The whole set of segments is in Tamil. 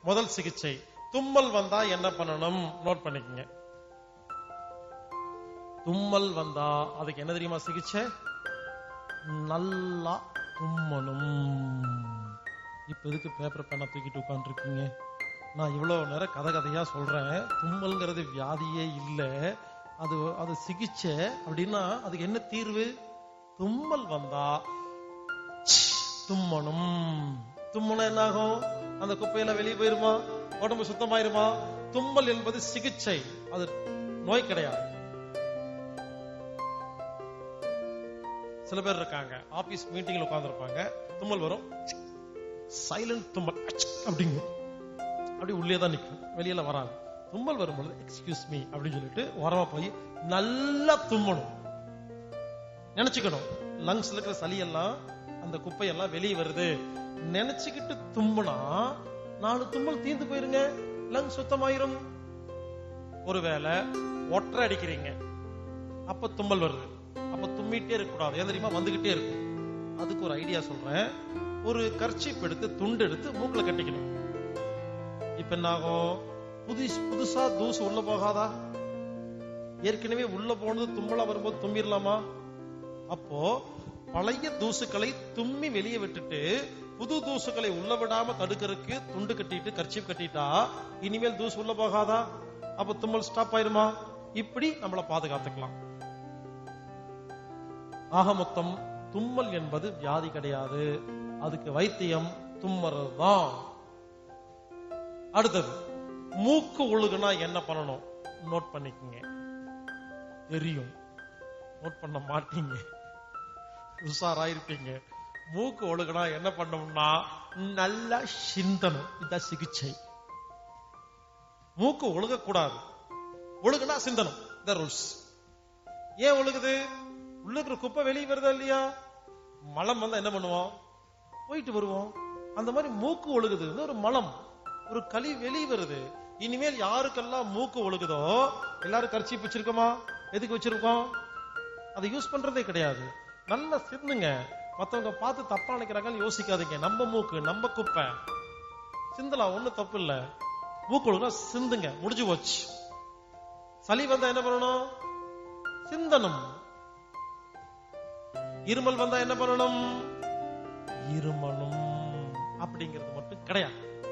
முதல் சிகிச்சை தும்மல் வந்தா என்ன பண்ணணும் நோட் பண்ணிக்கங்க தும்மல் வந்தா அதுக்கு என்ன தெரியுமா சிகிச்சை நல்லா தும்மணும் இப்ப எதுக்கு பேப்பர் பேனா தூக்கிட்டு உட்காந்துருக்கீங்க நான் இவ்வளவு நேரம் கதை கதையா சொல்றேன் தும்மல்ங்கிறது வியாதியே இல்ல அது அது சிகிச்சை அப்படின்னா அதுக்கு என்ன தீர்வு தும்மல் வந்தா தும்மணும் தும்முனா என்ன ஆகும் அந்த குப்பையில வெளியே போயிருமா உடம்பு சுத்தமாயிருமா தும்மல் என்பது சிகிச்சை அது நோய் கிடையாது சில பேர் இருக்காங்க ஆபீஸ் மீட்டிங்ல உட்கார்ந்துருப்பாங்க தும்மல் வரும் சைலண்ட் தும்மல் அச் அப்படிங்க அப்படி உள்ளே தான் நிற்கும் வெளியில வராது தும்மல் வரும்பொழுது எக்ஸ்கியூஸ் மீ அப்படின்னு சொல்லிட்டு ஓரமா போய் நல்லா தும்மணும் நினைச்சுக்கணும் லங்ஸ்ல இருக்கிற சளியெல்லாம் அந்த குப்பையெல்லாம் வெளியே வருது நினைச்சுக்கிட்டு தும்முனா நாலு தும்மல் தீர்ந்து போயிருங்க லங் சுத்தமாயிரும் ஒருவேளை ஒற்றை அடிக்கிறீங்க அப்ப தும்மல் வருது அப்ப தும்மிட்டே இருக்க கூடாது ஏன் தெரியுமா வந்துகிட்டே இருக்கும் அதுக்கு ஒரு ஐடியா சொல்றேன் ஒரு கர்ச்சிப் எடுத்து துண்டு எடுத்து மூக்குல கட்டிக்கணும் இப்ப என்ன ஆகும் புதுசு புதுசா தூசு உள்ள போகாதா ஏற்கனவே உள்ள போனது தும்மலா வரும்போது தும்பிடலாமா அப்போ பழைய தூசுக்களை தும்மி வெளியே விட்டுட்டு புது தூசுக்களை உள்ள விடாம தடுக்கிறதுக்கு துண்டு கட்டிட்டு கர்ச்சிப் கட்டிட்டா இனிமேல் தூசு உள்ள போகாதா அப்ப தும்மல் ஸ்டாப் ஆயிருமா இப்படி நம்மள பாதுகாத்துக்கலாம் ஆக மொத்தம் தும்மல் என்பது வியாதி கிடையாது அதுக்கு வைத்தியம் தும்மறது தான் அடுத்தது மூக்கு ஒழுகுனா என்ன பண்ணணும் நோட் பண்ணிக்கங்க தெரியும் நோட் பண்ண மாட்டீங்க உஷாராயிருப்பீங்க மூக்கு ஒழுகுனா என்ன பண்ணணும்னா நல்லா சிந்தனம் இதான் சிகிச்சை மூக்கு ஒழுகக்கூடாது ஒழுகுனா சிந்தனம் இந்த ரூல்ஸ் ஏன் ஒழுகுது உள்ள இருக்கிற குப்பை வெளியே வருதா இல்லையா மலம் வந்தா என்ன பண்ணுவோம் போயிட்டு வருவோம் அந்த மாதிரி மூக்கு ஒழுகுது இது ஒரு மலம் ஒரு களி வெளியே வருது இனிமேல் யாருக்கெல்லாம் மூக்கு ஒழுகுதோ எல்லாரும் கர்ச்சி வச்சிருக்கோமா எதுக்கு வச்சிருக்கோம் அதை யூஸ் பண்றதே கிடையாது நல்லா சிந்துங்க மத்தவங்க பார்த்து தப்பா நினைக்கிறாங்கன்னு யோசிக்காதீங்க நம்ம மூக்கு நம்ம குப்பை சிந்தலாம் ஒண்ணும் தப்பு இல்ல மூக்கு ஒழுங்கா சிந்துங்க முடிஞ்சு போச்சு சளி வந்தா என்ன பண்ணணும் சிந்தனம் இருமல் வந்தா என்ன பண்ணணும் இருமணும் அப்படிங்கிறது மட்டும் கிடையாது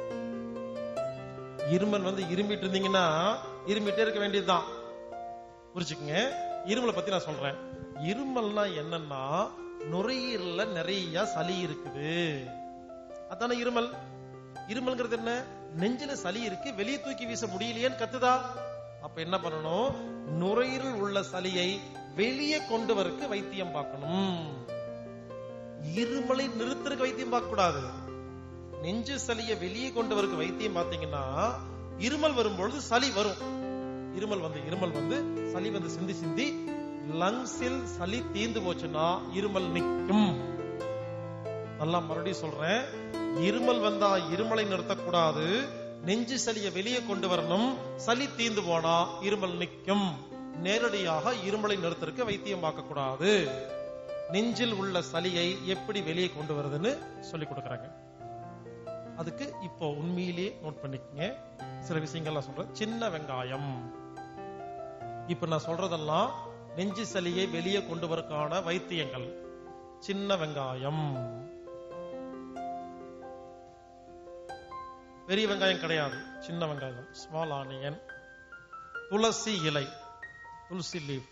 இருமல் வந்து இருமிட்டு இருந்தீங்கன்னா இருமிட்டே இருக்க வேண்டியதுதான் புரிச்சுக்குங்க இருமலை பத்தி நான் சொல்றேன் இருமல்னா என்னன்னா நுரையீரல்ல நிறைய சளி இருக்குது அதானே இருமல் இருமல்ங்கிறது என்ன நெஞ்சில சளி இருக்கு வெளியே தூக்கி வீச முடியலையேன்னு கத்துதா அப்ப என்ன பண்ணணும் நுரையீரல் உள்ள சளியை வெளியே கொண்டு வரக்கு வைத்தியம் பார்க்கணும் இருமலை நிறுத்துறதுக்கு வைத்தியம் பார்க்க கூடாது நெஞ்சு சளியை வெளியே கொண்டு வரக்கு வைத்தியம் பார்த்தீங்கன்னா இருமல் வரும்பொழுது சளி வரும் இருமல் வந்து இருமல் வந்து சளி வந்து சிந்தி சிந்தி லங்ஸில் சளி தீந்து போச்சுன்னா இருமல் நிற்கும் நல்லா மறுபடியும் சொல்றேன் இருமல் வந்தா இருமலை நிறுத்தக்கூடாது நெஞ்சு சளியை வெளியே கொண்டு வரணும் சளி தீந்து போனா இருமல் நிற்கும் நேரடியாக இருமலை நிறுத்தறதுக்கு வைத்தியம் பார்க்க கூடாது நெஞ்சில் உள்ள சளியை எப்படி வெளியே கொண்டு வருதுன்னு சொல்லி கொடுக்கறாங்க அதுக்கு இப்போ உண்மையிலேயே நோட் பண்ணிக்கங்க சில விஷயங்கள்லாம் சொல்றேன் சின்ன வெங்காயம் இப்ப நான் சொல்றதெல்லாம் நெஞ்சு சளியை வெளியே கொண்டு வரக்கான வைத்தியங்கள் சின்ன வெங்காயம் பெரிய வெங்காயம் கிடையாது சின்ன வெங்காயம் ஸ்மால் ஆனியன் துளசி இலை துளசி லீஃப்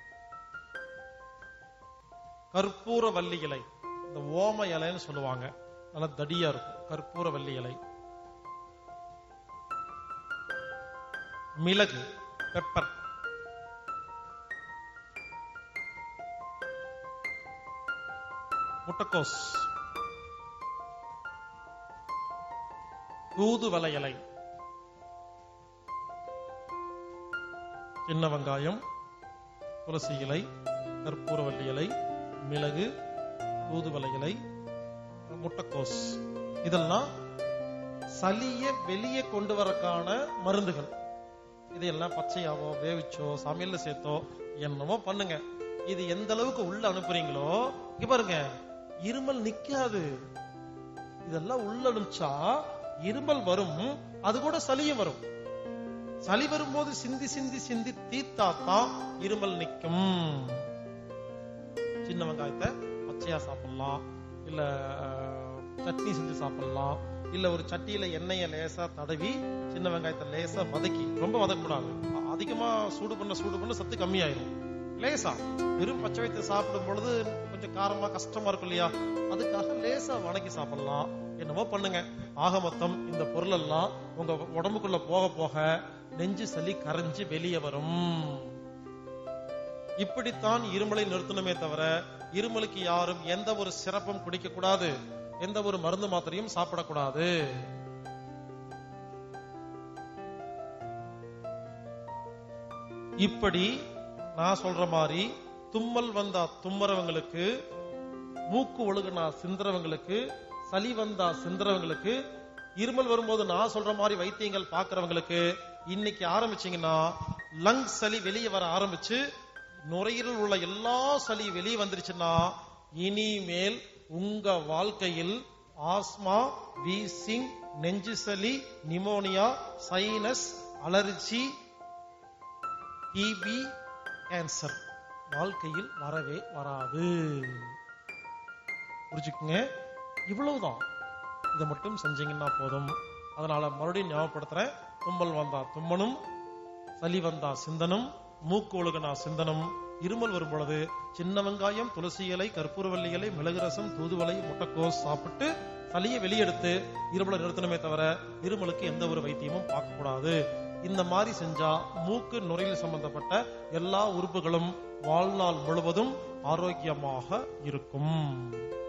கற்பூர வள்ளி இலை இந்த ஓம இலைன்னு சொல்லுவாங்க நல்லா தடியா இருக்கும் கற்பூர வள்ளி இலை மிளகு பெப்பர் முட்டைக்கோஸ் தூதுவளை இலை சின்ன வெங்காயம் துளசி இலை கற்பூரவள்ளி இலை மிளகு தூதுவளை இலை முட்டைக்கோஸ் இதெல்லாம் சளிய வெளியே கொண்டு வரக்கான மருந்துகள் இதையெல்லாம் பச்சையாவோ வேவிச்சோ சமையல்ல சேர்த்தோ என்னமோ பண்ணுங்க இது எந்த அளவுக்கு உள்ள அனுப்புறீங்களோ இங்க பாருங்க இருமல் நிக்காது இதெல்லாம் உள்ள அனுப்பிச்சா இருமல் வரும் அது கூட சளியும் வரும் சளி வரும்போது சிந்தி சிந்தி சிந்தி தீத்தாத்தான் இருமல் நிக்கும் சின்ன வெங்காயத்தை பச்சையா சாப்பிடலாம் இல்ல அஹ், சட்னி செஞ்சு சாப்பிடலாம் இல்ல ஒரு சட்டியில எண்ணெயை லேசா தடவி சின்ன வெங்காயத்தை லேசா வதக்கி ரொம்ப வதக்கக்கூடாது அ- அதிகமா சூடு பண்ண சூடு பண்ண சத்து கம்மியாயிரும் லேசா வெறும் பச்சை வைத்து சாப்பிடும் பொழுது கொஞ்சம் காரமா கஷ்டமா இருக்கும் இல்லையா அதுக்காக லேசா வணக்கி சாப்பிடலாம் என்னமோ பண்ணுங்க ஆக மொத்தம் இந்த பொருள் எல்லாம் உங்க உடம்புக்குள்ள போக போக நெஞ்சு சளி கரைஞ்சு வெளியே வரும் இப்படித்தான் இருமலை நிறுத்தணுமே தவிர இருமலுக்கு யாரும் எந்த ஒரு சிறப்பும் குடிக்க கூடாது எந்த ஒரு மருந்து மாத்திரையும் சாப்பிடக்கூடாது இப்படி நான் சொல்ற மாதிரி தும்மல் வந்தா தும்மறவங்களுக்கு மூக்கு ஒழுகுனா சிந்துறவங்களுக்கு சளி வந்தா சிந்துறவங்களுக்கு இருமல் வரும்போது நான் சொல்ற மாதிரி வைத்தியங்கள் பாக்குறவங்களுக்கு இன்னைக்கு ஆரம்பிச்சீங்கன்னா லங் சளி வெளியே வர ஆரம்பிச்சு நுரையீரல் உள்ள எல்லா சளி வெளியே வந்துருச்சுன்னா இனிமேல் உங்க வாழ்க்கையில் ஆஸ்மா வீசிங் நெஞ்சு சளி pneumonia sinus allergy TB cancer வாழ்க்கையில் வரவே வராது புரிஞ்சுக்குங்க இவ்வளவுதான் இதை மட்டும் செஞ்சீங்கன்னா போதும் அதனால மறுபடியும் ஞாபகப்படுத்துறேன் தும்மல் வந்தா தும்மனும் சளி வந்தா சிந்தனும் மூக்கு ஒழுகுனா சிந்தனும் இருமல் வரும் பொழுது சின்ன வெங்காயம் துளசி இலை கற்பூரவல்லி இலை மிளகு ரசம் தூதுவளை முட்டைக்கோஸ் சாப்பிட்டு சளியை வெளியெடுத்து இருமலை நிறுத்தணுமே தவிர இருமலுக்கு எந்த ஒரு வைத்தியமும் பார்க்க கூடாது இந்த மாதிரி செஞ்சா மூக்கு நுரையில் சம்பந்தப்பட்ட எல்லா உறுப்புகளும் வாழ்நாள் முழுவதும் ஆரோக்கியமாக இருக்கும்